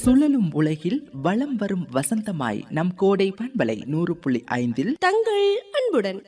சுழலும் உலகில் வலம் வரும் வசந்தமாய் நம் கோடை பண்பலை நூறு புள்ளி ஐந்தில் தங்கள் அன்புடன்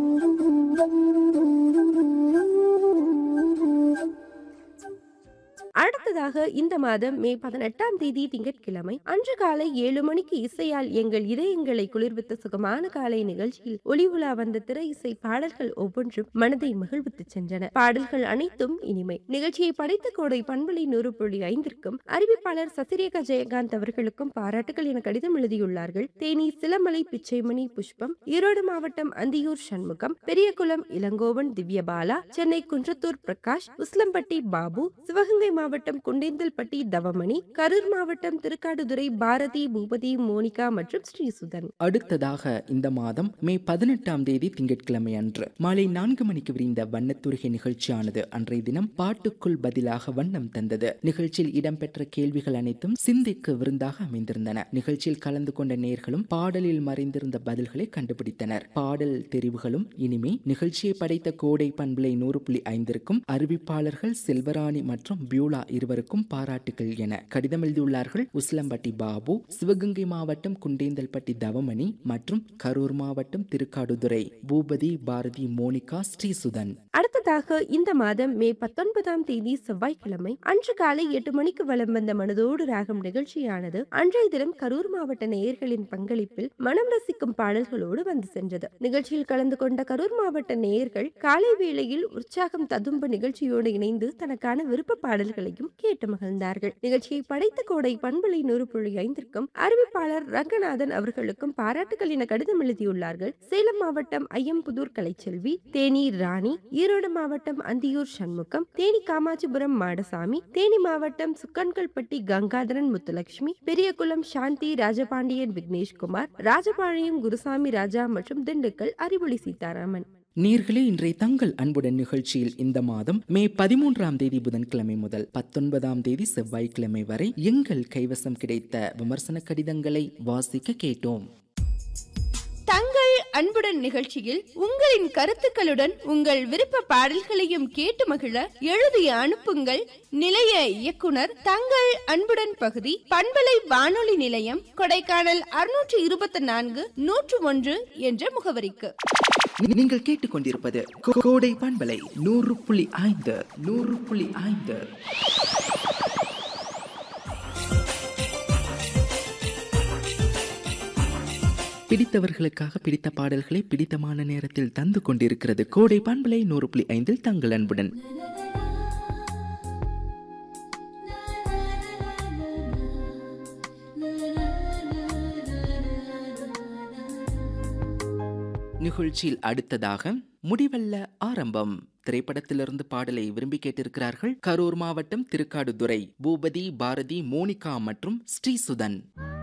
அடுத்ததாக இந்த மாதம் மே பதினெட்டாம் தேதி திங்கட்கிழமை அன்று காலை ஏழு மணிக்கு இசையால் எங்கள் இதயங்களை குளிர்வித்த சுகமான காலை நிகழ்ச்சியில் ஒளி உலா வந்த திரை இசை பாடல்கள் ஒவ்வொன்றும் மனதை மகிழ்வித்து சென்றன பாடல்கள் அனைத்தும் இனிமை நிகழ்ச்சியை படைத்த கோடை பண்பலை நூறு புள்ளி ஐந்திற்கும் அறிவிப்பாளர் சசிரேகா ஜெயகாந்த் அவர்களுக்கும் பாராட்டுகள் என கடிதம் எழுதியுள்ளார்கள் தேனி சிலமலை பிச்சைமணி புஷ்பம் ஈரோடு மாவட்டம் அந்தியூர் சண்முகம் பெரியகுளம் இளங்கோவன் திவ்யபாலா சென்னை குன்றத்தூர் பிரகாஷ் உஸ்லம்பட்டி பாபு சிவகங்கை மாவட்டம் குண்டேந்தல்பட்டி தவமணி கரூர் மாவட்டம் திருக்காடுதுறை பாரதி பூபதி மோனிகா மற்றும் ஸ்ரீசுதன் அடுத்ததாக இந்த மாதம் மே பதினெட்டாம் தேதி திங்கட்கிழமை அன்று மாலை நான்கு மணிக்கு விரிந்த வண்ணத்துருகை நிகழ்ச்சியானது அன்றைய தினம் பாட்டுக்குள் பதிலாக வண்ணம் தந்தது நிகழ்ச்சியில் இடம்பெற்ற கேள்விகள் அனைத்தும் சிந்திக்கு விருந்தாக அமைந்திருந்தன நிகழ்ச்சியில் கலந்து கொண்ட நேர்களும் பாடலில் மறைந்திருந்த பதில்களை கண்டுபிடித்தனர் பாடல் தெரிவுகளும் இனிமே நிகழ்ச்சியை படைத்த கோடை பண்பலை நூறு புள்ளி ஐந்திற்கும் அறிவிப்பாளர்கள் செல்வராணி மற்றும் பியூலா இருவருக்கும் பாராட்டுகள் என கடிதம் எழுதியுள்ளார்கள் உஸ்லம்பட்டி பாபு சிவகங்கை மாவட்டம் குண்டேந்தல்பட்டி தவமணி மற்றும் கரூர் மாவட்டம் திருக்காடுதுறை பூபதி பாரதி மோனிகா ஸ்ரீசுதன் அடுத்ததாக இந்த மாதம் மே பத்தொன்பதாம் தேதி செவ்வாய்க்கிழமை அன்று காலை எட்டு மணிக்கு வலம் வந்த மனதோடு ராகம் நிகழ்ச்சியானது அன்றைய தினம் கரூர் மாவட்ட நேயர்களின் பங்களிப்பில் மனம் ரசிக்கும் பாடல்களோடு வந்து சென்றது நிகழ்ச்சியில் கலந்து கொண்ட கரூர் மாவட்ட நேயர்கள் காலை வேளையில் உற்சாகம் ததும்ப நிகழ்ச்சியோடு இணைந்து தனக்கான விருப்ப பாடல்களையும் கேட்டு மகிழ்ந்தார்கள் நிகழ்ச்சியை படைத்த கோடை பண்பலை நூறு புள்ளி ஐந்திற்கும் அறிவிப்பாளர் ரங்கநாதன் அவர்களுக்கும் பாராட்டுகள் என கடிதம் எழுதியுள்ளார்கள் சேலம் மாவட்டம் ஐயம்புதூர் கலைச்செல்வி தேனி ராணி ஈரோடு மாவட்டம் அந்தியூர் சண்முகம் தேனி காமாட்சிபுரம் மாடசாமி தேனி மாவட்டம் சுக்கன்கல்பட்டி கங்காதரன் முத்துலட்சுமி பெரியகுளம் சாந்தி ராஜபாண்டியன் விக்னேஷ்குமார் ராஜபாளையம் குருசாமி ராஜா மற்றும் திண்டுக்கல் அறிவொளி சீதாராமன் நீர்களே இன்றைய தங்கள் அன்புடன் நிகழ்ச்சியில் இந்த மாதம் மே பதிமூன்றாம் தேதி புதன்கிழமை முதல் பத்தொன்பதாம் தேதி செவ்வாய்க்கிழமை வரை எங்கள் கைவசம் கிடைத்த விமர்சன கடிதங்களை வாசிக்க கேட்டோம் தங்கள் அன்புடன் நிகழ்ச்சியில் உங்களின் கருத்துக்களுடன் உங்கள் விருப்ப பாடல்களையும் கேட்டு மகிழ எழுதி அனுப்புங்கள் நிலைய இயக்குனர் தங்கள் அன்புடன் பகுதி பண்பலை வானொலி நிலையம் கொடைக்கானல் அறுநூற்று இருபத்தி நான்கு நூற்று ஒன்று என்ற முகவரிக்கு நீ- நீங்கள் கேட்டுக்கொண்டிருப்பது கோ- கோடை பண்பலை நூறு புள்ளி ஐந்து நூறு புள்ளி ஐந்து பிடித்தவர்களுக்காக பிடித்த பாடல்களை பிடித்தமான நேரத்தில் தந்து கொண்டிருக்கிறது கோடை பண்பலை நூறு புள்ளி ஐந்தில் தங்கள் அன்புடன் நிகழ்ச்சியில் அடுத்ததாக முடிவல்ல ஆரம்பம் திரைப்படத்திலிருந்து பாடலை விரும்பி கேட்டிருக்கிறார்கள் கரூர் மாவட்டம் திருக்காடுதுறை பூபதி பாரதி மோனிகா மற்றும் ஸ்ரீசுதன்